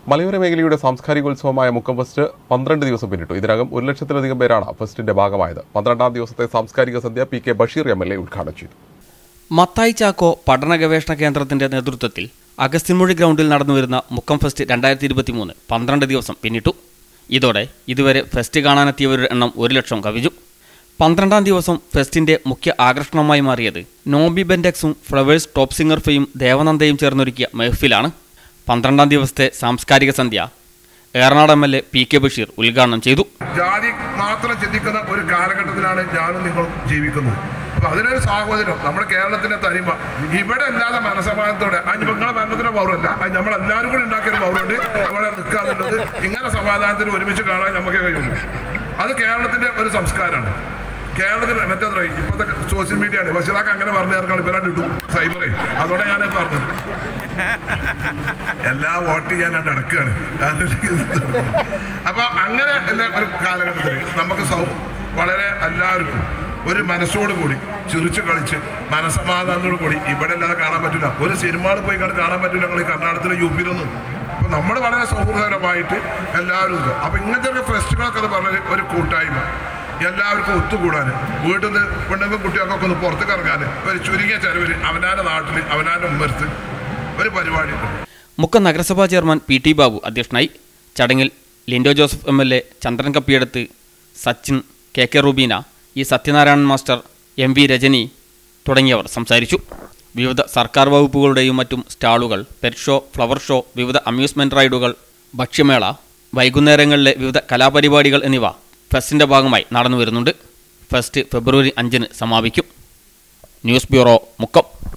മലയോര മേഖലയുടെ സാംസ്കാരികോത്സവമായ മുക്കം ഫെസ്റ്റ് പന്ത്രണ്ട് ദിവസം പിന്നിട്ടു ഇതിനകം ഒരു ലക്ഷത്തിലധികം പേരാണ് ഫെസ്റ്റിന്റെ ഭാഗമായത് പന്ത്രണ്ടാം ദിവസത്തെ സാംസ്കാരിക സന്ധ്യ P K Basheer M L A ഉദ്ഘാടനം ചെയ്തു മത്തായി ചാക്കോ പഠന ഗവേഷണ കേന്ദ്രത്തിന്റെ നേതൃത്വത്തിൽ അഗസ്ത്യൻമൊഴി ഗ്രൗണ്ടിൽ നടന്നുവരുന്ന മുക്കം ഫെസ്റ്റ് രണ്ടായിരത്തി ഇരുപത്തി മൂന്ന് പന്ത്രണ്ട് ദിവസം പിന്നിട്ടു ഇതോടെ ഇതുവരെ ഫെസ്റ്റ് കാണാനെത്തിയവരുടെ എണ്ണം ഒരു ലക്ഷം കവിഞ്ഞു പന്ത്രണ്ടാം ദിവസം ഫെസ്റ്റിന്റെ മുഖ്യ ആകർഷണമായി മാറിയത് നോബി ബെൻഡെക്സും ഫ്ലവേഴ്സ് ടോപ്പ് സിംഗർ ഫെയും ദേവനന്ദയും ചേർന്നൊരുക്കിയ മെഹഫിലാണ് പന്ത്രണ്ടാം ദിവസത്തെ സാംസ്കാരിക സന്ധ്യ Eranad M L A P K Basheer ഉദ്ഘാടനം ചെയ്തു ജാതി മാത്രം ചിന്തിക്കുന്ന ഒരു കാലഘട്ടത്തിലാണ് ഞാനും നിങ്ങളും ജീവിക്കുന്നത് അപ്പൊ അതിനൊരു സാഹോദര്യം നമ്മുടെ കേരളത്തിന്റെ തനിമ ഇവിടെ അല്ലാതെ മനസമാധാനത്തോടെ അത് നിങ്ങളെ ഭരണത്തിന്റെ പൗരമല്ല അത് നമ്മളെല്ലാവരും കൂടി ഉണ്ടാക്കിയ ഒരു പൗരമുണ്ട് അവിടെ നിൽക്കാന്നുള്ളത് ഇങ്ങനെ സമാധാനത്തിന് ഒരുമിച്ച് കാണാൻ നമുക്ക് കഴിയുള്ളൂ അത് കേരളത്തിന്റെ ഒരു സംസ്കാരമാണ് കേരളത്തിൽ മറ്റേ ഇപ്പോഴത്തെ സോഷ്യൽ മീഡിയ ആണ് ബഷീറാക്ക് അങ്ങനെ പറഞ്ഞു ചേർക്കാൻ ഇവരാണ്ട് ഇട്ടു സൈബറേ അതോടെ ഞാൻ പറഞ്ഞത് എല്ലാ വോട്ട് ചെയ്യാനായിട്ട് നടക്കുകയാണ് അപ്പൊ അങ്ങനെ ഉള്ള ഒരു കാലഘട്ടത്തിൽ നമുക്ക് സൗ വളരെ എല്ലാവർക്കും ഒരു മനസ്സോട് കൂടി ചിരിച്ചു കളിച്ച് മനസമാധാനത്തോട് കൂടി ഇവിടെ അല്ലാതെ കാണാൻ പറ്റില്ല ഒരു സിനിമകൾ പോയി കണ്ട് കാണാൻ പറ്റില്ല ഞങ്ങൾ ഈ കർണാടകത്തിലെ യു പിയിലൊന്നും അപ്പൊ നമ്മൾ വളരെ സൗഹൃദപരമായിട്ട് എല്ലാവരും ഇത് അപ്പൊ ഇങ്ങനത്തെ ഒരു ഫെസ്റ്റിവലൊക്കെ എന്ന് പറഞ്ഞ ഒരു കൂട്ടായ്മ എല്ലാവർക്കും ഒത്തുകൂടാൻ വീട്ടിൽ നിന്ന് പെണ്ണുങ്ങൾക്കും കുട്ടികൾക്കൊക്കെ ഒന്ന് പുറത്തേക്ക് ഇറങ്ങാൻ ഒരു ചുരുങ്ങിയ ചെലവിൽ അവനാന്റെ നാട്ടിൽ അവനാന്റെ ഉമ്മരത്ത് ഒരു പരിപാടി ഉണ്ട് മുക്കം നഗരസഭാ ചെയർമാൻ പി ടി ബാബു അധ്യക്ഷനായി ചടങ്ങിൽ Lindo Joseph M L A Chandran കപ്പിയെടുത്ത് Sachin K K Rubeena E Sathyanarayanan master M V Rajani തുടങ്ങിയവർ സംസാരിച്ചു വിവിധ സർക്കാർ വകുപ്പുകളുടെയും മറ്റും സ്റ്റാളുകൾ പെറ്റ് ഷോ ഫ്ലവർ ഷോ വിവിധ അമ്യൂസ്മെൻറ്റ് റൈഡുകൾ ഭക്ഷ്യമേള വൈകുന്നേരങ്ങളിലെ വിവിധ കലാപരിപാടികൾ എന്നിവ ഫെസ്റ്റിൻ്റെ ഭാഗമായി നടന്നു വരുന്നുണ്ട് ഫെസ്റ്റ് ഫെബ്രുവരി അഞ്ചിന് സമാപിക്കും ന്യൂസ് ബ്യൂറോ മുക്കം